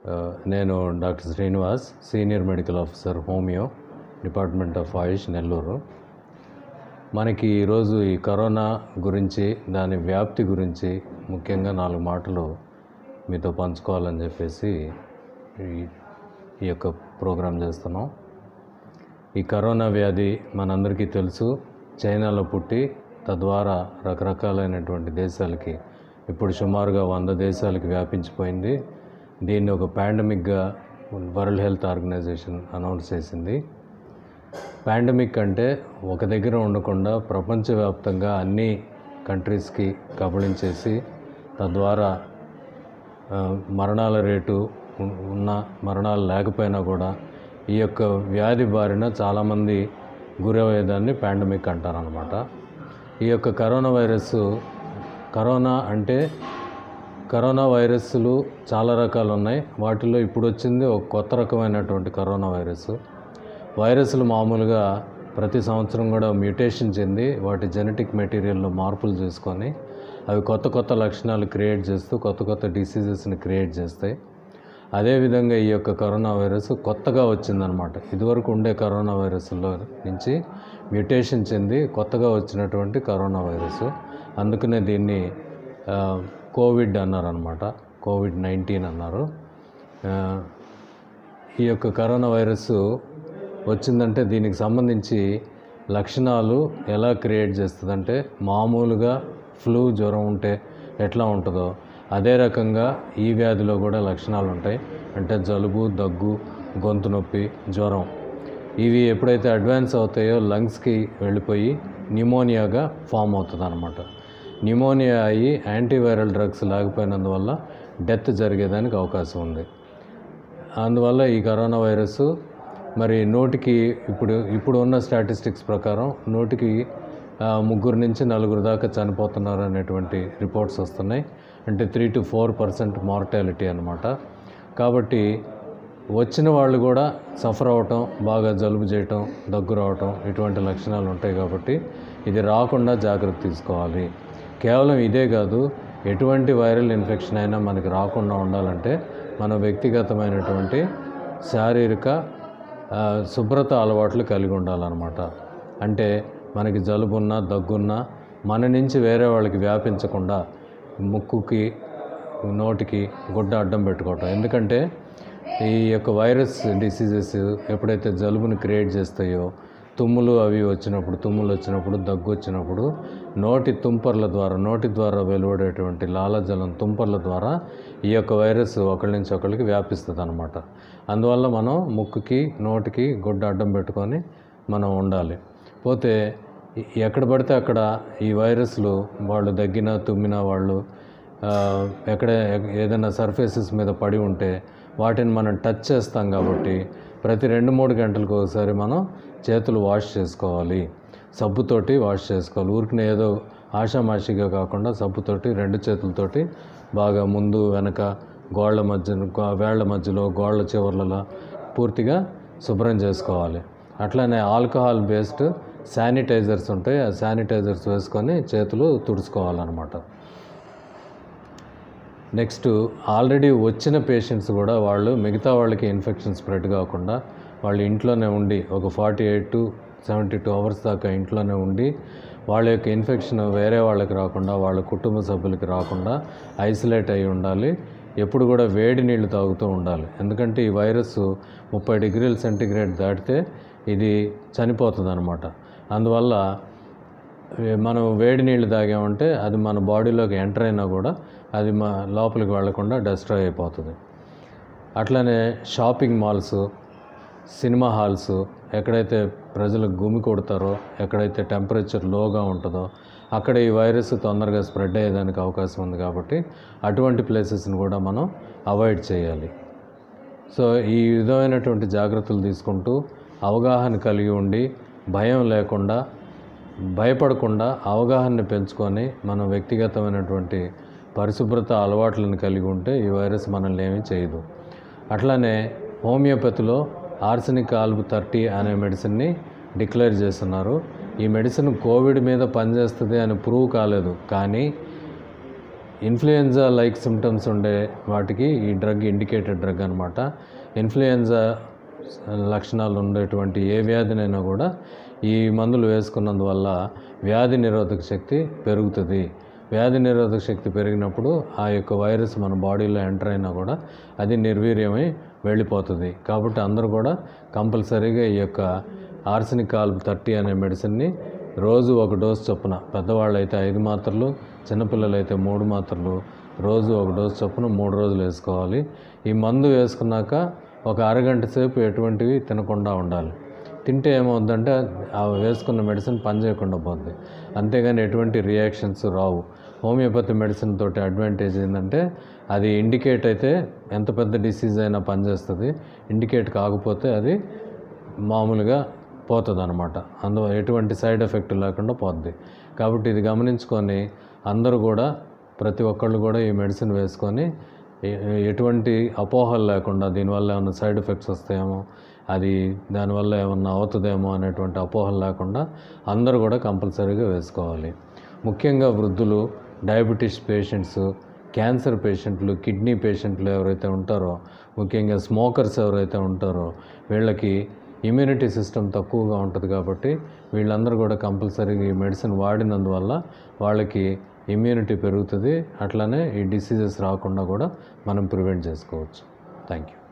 ఆ, నేను doctor Srinivas senior medical officer homeo department of AYUSH Nellore మనకి ఈరోజు ఈ కరోనా గురించి దాని వ్యాప్తి గురించి ముఖ్యంగా నాలుగు మాటలు మీతో పంచుకోవాలని చెప్పేసి ఈ ఈ యొక్క ప్రోగ్రాం చేస్తున్నాం ఈ కరోనా వ్యాధి మనందరికీ తెలుసు చైనాలో పుట్టి తద్వారా రకరకాలైనటువంటి దేశాలకి ఇప్పుడు సుమారుగా వంద దేశాలకి వ్యాపించిపోయింది దీన్ని ఒక పాండమిక్గా వరల్డ్ హెల్త్ ఆర్గనైజేషన్ అనౌన్స్ చేసింది పాండమిక్ అంటే ఒక దగ్గర ఉండకుండా ప్రపంచవ్యాప్తంగా అన్ని కంట్రీస్కి కబళించేసి తద్వారా ఆ, మరణాల రేటు ఉన్- ఉన్న మరణాలు లేకపోయినా కూడా ఈ యొక్క వ్యాధి బారిన చాలామంది గురయ్యేదాన్ని పాండమిక్ అంటారనమాట ఈ యొక్క కరోనా వైరస్ కరోనా అంటే కరోనా వైరస్లు చాలా రకాలు ఉన్నాయి వాటిలో ఇప్పుడు వచ్చింది ఒక కొత్త రకమైనటువంటి కరోనా వైరస్ వైరస్లు మామూలుగా ప్రతి సంవత్సరం కూడా మ్యూటేషన్ చెంది వాటి జెనెటిక్ మెటీరియల్లో మార్పులు చేసుకొని అవి కొత్త కొత్త లక్షణాలు క్రియేట్ చేస్తూ కొత్త కొత్త డిసీజెస్ని క్రియేట్ చేస్తాయి అదేవిధంగా ఈ యొక్క కరోనా వైరస్ కొత్తగా వచ్చిందనమాట ఇదివరకు ఉండే కరోనా వైరస్లో నుంచి మ్యూటేషన్ చెంది కొత్తగా వచ్చినటువంటి కరోనా వైరస్ అందుకనే దీన్ని ఆ, కోవిడ్ అన్నారనమాట కోవిడ్ నైన్టీన్ అన్నారు ఆ, ఈ యొక్క కరోనా వైరస్ వచ్చిందంటే దీనికి సంబంధించి లక్షణాలు ఎలా క్రియేట్ చేస్తుందంటే మామూలుగా ఫ్లూ జ్వరం ఉంటే ఎట్లా ఉంటుందో అదే రకంగా ఈ వ్యాధిలో కూడా లక్షణాలు ఉంటాయి అంటే జలుబు దగ్గు గొంతు నొప్పి జ్వరం ఇవి ఎప్పుడైతే అడ్వాన్స్ అవుతాయో లంగ్స్కి వెళ్ళిపోయి న్యూమోనియాగా ఫామ్ అవుతుంది అనమాట న్యూమోనియా అయ్యి యాంటీవైరల్ డ్రగ్స్ లేకపోయినందువల్ల డెత్ జరిగేదానికి అవకాశం ఉంది అందువల్ల ఈ కరోనా వైరస్ మరి నోటికి ఇప్పుడు ఇప్పుడు ఉన్న స్టాటిస్టిక్స్ ప్రకారం నోటికి ఆ, ముగ్గురు నుంచి నలుగురు దాకా చనిపోతున్నారు అనేటువంటి రిపోర్ట్స్ వస్తున్నాయి అంటే three to four percent mortality అనమాట కాబట్టి వచ్చిన వాళ్ళు కూడా సఫర్ అవటం బాగా జలుబు చేయటం దగ్గు రావటం ఇటువంటి లక్షణాలు ఉంటాయి కాబట్టి ఇది రాకుండా జాగ్రత్త తీసుకోవాలి కేవలం ఇదే కాదు ఎటువంటి వైరల్ ఇన్ఫెక్షన్ అయినా మనకి రాకుండా ఉండాలంటే మన వ్యక్తిగతమైనటువంటి శారీరక ఆ, శుభ్రత అలవాట్లు కలిగి ఉండాలన్నమాట అంటే మనకి జలుబున్నా దగ్గున్నా మన నుంచి వేరే వాళ్ళకి వ్యాపించకుండా ముక్కుకి నోటికి గుడ్డ అడ్డం పెట్టుకోవటం ఎందుకంటే ఈ యొక్క వైరస్ డిసీజెస్ ఎప్పుడైతే జలుబుని క్రియేట్ చేస్తాయో తుమ్ములు అవి వచ్చినప్పుడు తుమ్ములు వచ్చినప్పుడు దగ్గు వచ్చినప్పుడు నోటి తుంపర్ల ద్వారా నోటి ద్వారా వెలువడేటువంటి లాలాజలం తుంపర్ల ద్వారా ఈ యొక్క వైరస్ ఒకరి నుంచి ఒకరికి వ్యాపిస్తుంది అనమాట అందువల్ల మనం ముక్కుకి నోటికి గుడ్డ అడ్డం పెట్టుకొని మనం ఉండాలి పోతే ఎ- ఎక్కడ పడితే అక్కడ ఈ వైరస్లు వాళ్ళు దగ్గిన తుమ్మిన వాళ్ళు ఆ, ఎక్కడ ఎ- ఏదైనా సర్ఫేసెస్ మీద పడి ఉంటే వాటిని మనం టచ్ చేస్తాం కాబట్టి ప్రతి రెండు మూడు గంటలకు ఒకసారి మనం చేతులు వాష్ చేసుకోవాలి సబ్బుతోటి వాష్ చేసుకోవాలి ఊరికి ఏదో ఆషామాషిగా కాకుండా సబ్బుతోటి రెండు చేతులతోటి బాగా ముందు వెనక గోళ్ళ మధ్య గో- వేళ్ల మధ్యలో గోళ్ళ చివర్లలో పూర్తిగా శుభ్రం చేసుకోవాలి అట్లనే ఆల్కహాల్ బేస్డ్ శానిటైజర్స్ ఉంటాయి ఆ శానిటైజర్స్ వేసుకొని చేతులు తుడుచుకోవాలన్నమాట నెక్స్ట్ ఆల్రెడీ వచ్చిన పేషెంట్స్ కూడా వాళ్ళు మిగతా వాళ్ళకి ఇన్ఫెక్షన్ స్ప్రెడ్ కాకుండా వాళ్ళు ఇంట్లోనే ఉండి ఒక forty eight to seventy two hours దాకా ఇంట్లోనే ఉండి వాళ్ళ యొక్క ఇన్ఫెక్షన్ వేరే వాళ్ళకి రాకుండా వాళ్ళ కుటుంబ సభ్యులకి రాకుండా ఐసోలేట్ అయి ఉండాలి ఎప్పుడు కూడా వేడి నీళ్లు తాగుతూ ఉండాలి ఎందుకంటే ఈ వైరస్ ముప్పై డిగ్రీల సెంటీగ్రేడ్ దాటితే ఇది చనిపోతుంది అనమాట అందువల్ల ఏ- మనం వేడి నీళ్ళు తాగామంటే అది మన బాడీలోకి ఎంటర్ అయినా కూడా అది మా లోపలికి వెళ్లకుండా డెస్ట్రాయ్ అయిపోతుంది అట్లనే షాపింగ్ మాల్స్ సినిమా హాల్స్ ఎక్కడైతే ప్రజలు గుమి కొడతారో ఎక్కడైతే టెంపరేచర్ లోగా ఉంటుందో అక్కడ ఈ వైరస్ తొందరగా స్ప్రెడ్ అయ్యేదానికి అవకాశం ఉంది కాబట్టి అటువంటి ప్లేసెస్ని కూడా మనం అవాయిడ్ చేయాలి సో ఈ విధమైనటువంటి జాగ్రత్తలు తీసుకుంటూ అవగాహన కలిగి ఉండి భయం లేకుండా భయపడకుండా అవగాహనని పెంచుకొని మనం వ్యక్తిగతమైనటువంటి పరిశుభ్రత అలవాట్లను కలిగి ఉంటే ఈ వైరస్ మనల్ని ఏమీ చేయదు అట్లానే హోమియోపతిలో ఆర్సనిక్ ఆల్బ్ థర్టీ అనే మెడిసిన్ని డిక్లేర్ చేస్తున్నారు ఈ మెడిసిన్ కోవిడ్ మీద పనిచేస్తుంది అని ప్రూవ్ కాలేదు కానీ ఇన్ఫ్లుయెంజా లైక్ సిమ్టమ్స్ ఉండే వాటికి ఈ డ్రగ్ ఇండికేటెడ్ డ్రగ్ అనమాట ఇన్ఫ్లుయెంజా లక్షణాలు ఉండేటువంటి ఏ వ్యాధినైనా కూడా ఈ మందులు వేసుకున్నందువల్ల వ్యాధి నిరోధక శక్తి పెరుగుతుంది వ్యాధి నిరోధక శక్తి పెరిగినప్పుడు ఆ యొక్క వైరస్ మన బాడీలో ఎంటర్ అయినా కూడా అది నిర్వీర్యమై వెళ్ళిపోతుంది కాబట్టి అందరూ కూడా కంపల్సరీగా ఈ యొక్క ఆర్సనిక్ కాల్బ్ థర్టీ అనే మెడిసిన్ని రోజు ఒక డోస్ చొప్పున పెద్దవాళ్ళు అయితే ఐదు మాత్రలు చిన్నపిల్లలు అయితే మూడు మాత్రలు రోజు ఒక డోస్ చొప్పున మూడు రోజులు వేసుకోవాలి ఈ మందు వేసుకున్నాక ఒక అరగంట సేపు ఎటువంటివి తినకుండా ఉండాలి తింటే ఏమవుద్దంటే ఆ వేసుకున్న మెడిసిన్ పనిచేయకుండా పోద్ది అంతేగాని ఎటువంటి రియాక్షన్స్ రావు హోమియోపతి మెడిసిన్ తోటి అడ్వాంటేజ్ ఏంటంటే అది ఇండికేట్ అయితే ఎంత పెద్ద డిసీజ్ అయినా పనిచేస్తుంది ఇండికేట్ కాకపోతే అది మామూలుగా పోతుంది అనమాట అందులో ఎటువంటి సైడ్ ఎఫెక్ట్ లేకుండా పోద్ది కాబట్టి ఇది గమనించుకొని అందరూ కూడా ప్రతి ఒక్కళ్ళు కూడా ఈ మెడిసిన్ వేసుకొని ఎ- ఎటువంటి అపోహలు లేకుండా దీనివల్ల ఏమైనా సైడ్ ఎఫెక్ట్స్ వస్తాయేమో అది దానివల్ల ఏమన్నా అవుతుందేమో అనేటువంటి అపోహలు లేకుండా అందరూ కూడా కంపల్సరీగా వేసుకోవాలి ముఖ్యంగా వృద్ధులు డయాబెటీస్ పేషెంట్స్ క్యాన్సర్ పేషెంట్లు కిడ్నీ పేషెంట్లు ఎవరైతే ఉంటారో ముఖ్యంగా స్మోకర్స్ ఎవరైతే ఉంటారో వీళ్ళకి ఇమ్యూనిటీ సిస్టమ్ తక్కువగా ఉంటుంది కాబట్టి వీళ్ళందరూ కూడా కంపల్సరీగా ఈ మెడిసిన్ వాడినందువల్ల వాళ్ళకి ఇమ్యూనిటీ పెరుగుతుంది అట్లానే ఈ డిసీజెస్ రాకుండా కూడా మనం ప్రివెంట్ చేసుకోవచ్చు థ్యాంక్ యూ